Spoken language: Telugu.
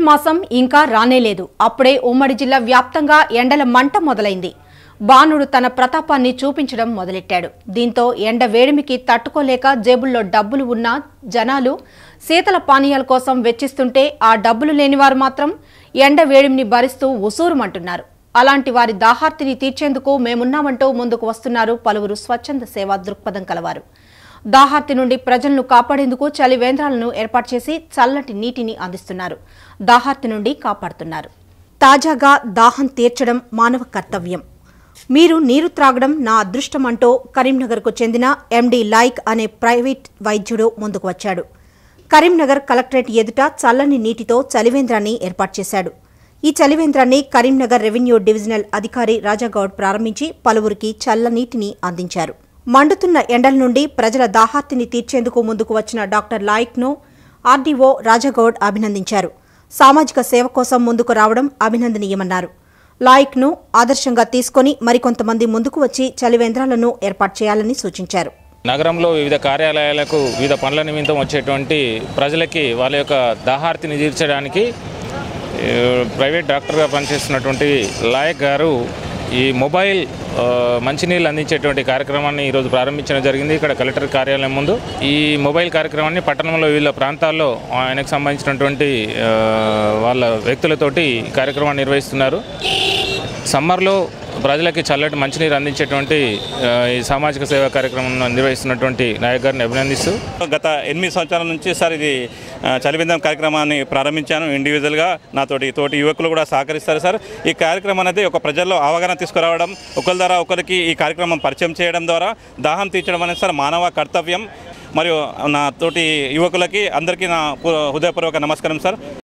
మాసం ఇంకా రానేలేదు అప్పుడే ఉమ్మడి జిల్లా వ్యాప్తంగా ఎండల మంట మొదలైంది బాణుడు తన ప్రతాపాన్ని చూపించడం మొదలెట్టాడు దీంతో ఎండ వేడిమికి తట్టుకోలేక జేబుల్లో డబ్బులు ఉన్న జనాలు శీతల పానీయాల కోసం వెచ్చిస్తుంటే ఆ డబ్బులు లేనివారు మాత్రం ఎండ వేడిమిని భరిస్తూ ఉసూరుమంటున్నారు అలాంటి వారి దాహార్తిని తీర్చేందుకు మేమున్నామంటూ ముందుకు వస్తున్నారు పలువురు స్వచ్ఛంద సేవా దృక్పథం కలవారు దాహార్తి నుండి ప్రజలను కాపాడేందుకు చలి వేంద్రాలను ఏర్పాటు చేసి చల్లటి నీటిని అందిస్తున్నారు దాహార్తి నుండి కాపాడుతున్నారు తాజాగా దాహం తీర్చడం మానవ కర్తవ్యం మీరు నీరు త్రాగడం నా అదృష్టం అంటూ కరీంనగర్కు చెందిన ఎండి లాయిక్ అనే ప్రైవేట్ వైద్యుడు ముందుకు వచ్చాడు కరీంనగర్ కలెక్టరేట్ ఎదుట చల్లని నీటితో చలివేంద్రాన్ని ఏర్పాటు చేశాడు ఈ చలివేంద్రాన్ని కరీంనగర్ రెవెన్యూ డివిజనల్ అధికారి రాజాగౌడ్ ప్రారంభించి పలువురికి చల్లనీటిని అందించారు మండుతున్న ఎండల నుండి ప్రజల దాహార్తిని తీర్చేందుకు ముందుకు వచ్చిన డాక్టర్ లాయిక్ను ఆర్డీఓ రాజాగౌడ్ అభినందించారు సామాజిక సేవ కోసం ముందుకు రావడం అభినందనీయమన్నారు లాయిక్ను ఆదర్శంగా తీసుకొని మరికొంతమంది ముందుకు వచ్చి చలివేంద్రాలను ఏర్పాటు చేయాలని సూచించారు నగరంలో వివిధ కార్యాలయాలకు వివిధ పనుల నిమిత్తం వచ్చేటువంటి ప్రజలకి వాళ్ళ యొక్క దాహార్తిని తీర్చడానికి ఏ, ప్రైవేట్ డాక్టర్గా పనిచేస్తున్నటువంటి లాయక్ గారు ఈ మొబైల్ ఆ, మంచినీళ్ళు అందించేటువంటి కార్యక్రమాన్ని ఈరోజు ప్రారంభించడం జరిగింది ఇక్కడ కలెక్టర్ కార్యాలయం ముందు ఈ మొబైల్ కార్యక్రమాన్ని పట్టణంలో వివిధ ప్రాంతాల్లో ఆయనకు సంబంధించినటువంటి ఆ, వాళ్ళ వ్యక్తులతోటి ఈ కార్యక్రమాన్ని నిర్వహిస్తున్నారు సమ్మర్లో ప్రజలకి చల్లటి మంచినీరు అందించేటువంటి ఆ, ఈ సామాజిక సేవా కార్యక్రమం నిర్వహిస్తున్నటువంటి నాయక్ గారిని అభినందిస్తూ గత ఎనిమిది సంవత్సరాల నుంచి సార్ ఇది ఆ, చలివిందం కార్యక్రమాన్ని ప్రారంభించాను ఇండివిజువల్గా నాతోటి తోటి యువకులు కూడా సహకరిస్తారు సార్ ఈ కార్యక్రమం అనేది ఒక ప్రజల్లో అవగాహన తీసుకురావడం ఒకరి ద్వారా ఒకరికి ఈ కార్యక్రమం పరిచయం చేయడం ద్వారా దాహం తీర్చడం అనేది సార్ మానవ కర్తవ్యం మరియు నా తోటి యువకులకి అందరికీ నా పు- హృదయపూర్వక నమస్కారం సార్